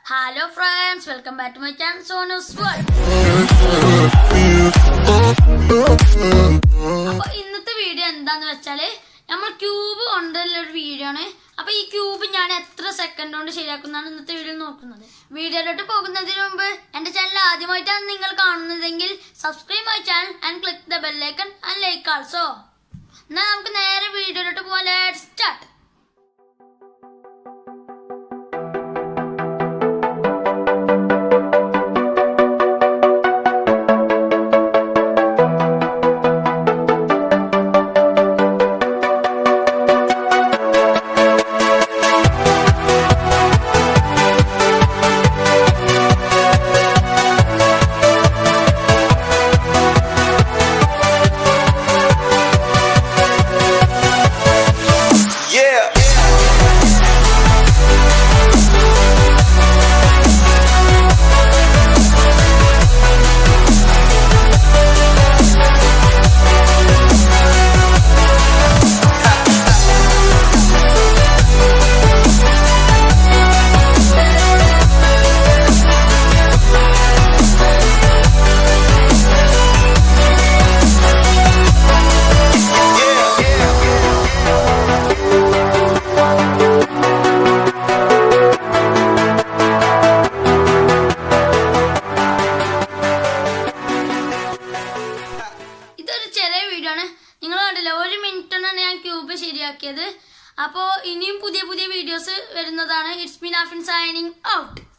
Hello friends welcome back to my channel Sona's world അപ്പൊ ഇന്നത്തെ video എന്താന്ന് വെച്ചാല് നമ്മൾ ക്യൂബ് കൊണ്ടുള്ള ഒരു വീഡിയോ ആണ് അപ്പൊ ഈ ക്യൂബ് ഞാൻ എത്ര സെക്കൻഡ് കൊണ്ട് ശരിയാക്കുന്നതാണ് ഇന്നത്തെ വീഡിയോ നോക്കുന്നത് വീഡിയോയിലോട്ട് പോകുന്നതിന് മുമ്പ് എന്റെ ചാനൽ ആദ്യമായിട്ടാണ് നിങ്ങൾ കാണുന്നതെങ്കിൽ subscribe my channel and click the bell icon and like also എന്നാ നമുക്ക് നേരെ വീഡിയോയിലോട്ട് പോകാൻ let start Yeah. Yeah. Yeah. ഇതൊരു ചെറിയ വീഡിയോ ആണ് നിങ്ങൾ കണ്ടില്ല ഒരു മിനിറ്റ് കൊണ്ടാണ് ഞാൻ ക്യൂബ് ശരിയാക്കിയത് അപ്പോൾ ഇനിയും പുതിയ പുതിയ വീഡിയോസ് വരുന്നതാണ് it's me Afin signing out